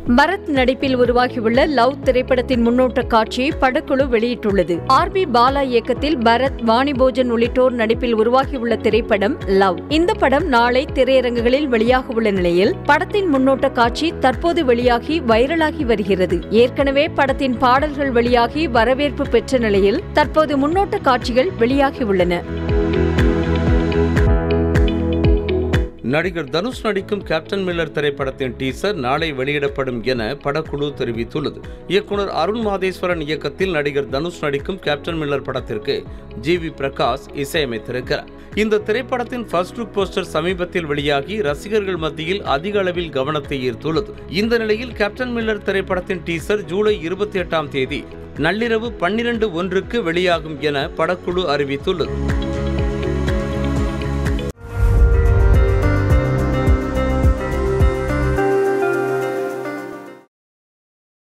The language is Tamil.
பரத் நடிப்பில் உருவாகியுள்ள லவ் திரைப்படத்தின் முன்னோட்ட காட்சியை படக்குழு வெளியிட்டுள்ளது ஆர் பி பாலா இயக்கத்தில் பரத் வாணிபோஜன் உள்ளிட்டோர் நடிப்பில் உருவாகியுள்ள திரைப்படம் லவ் இந்த படம் நாளை திரையரங்குகளில் வெளியாக உள்ள நிலையில் படத்தின் முன்னோட்ட காட்சி தற்போது வெளியாகி வைரலாகி வருகிறது ஏற்கனவே படத்தின் பாடல்கள் வெளியாகி வரவேற்பு பெற்ற நிலையில் தற்போது முன்னோட்ட காட்சிகள் வெளியாகியுள்ளன நடிகர் தனுஷ் நடிக்கும் கேப்டன் மில்லர் திரைப்படத்தின் டீசர் நாளை வெளியிடப்படும் என படக்குழு தெரிவித்துள்ளது இயக்குனர் அருண் மாதேஸ்வரன் இயக்கத்தில் நடிகர் தனுஷ் நடிக்கும் கேப்டன் மில்லர் படத்திற்கு ஜி வி பிரகாஷ் இசையமைத்திருக்கிறார் இந்த திரைப்படத்தின் ஃபர்ஸ்ட் லுக் போஸ்டர் சமீபத்தில் வெளியாகி ரசிகர்கள் மத்தியில் அதிக அளவில் கவனத்தை ஈர்த்துள்ளது இந்த நிலையில் கேப்டன் மில்லர் திரைப்படத்தின் டீசர் ஜூலை இருபத்தி எட்டாம் தேதி நள்ளிரவு பன்னிரண்டு ஒன்றுக்கு வெளியாகும் என படக்குழு அறிவித்துள்ளது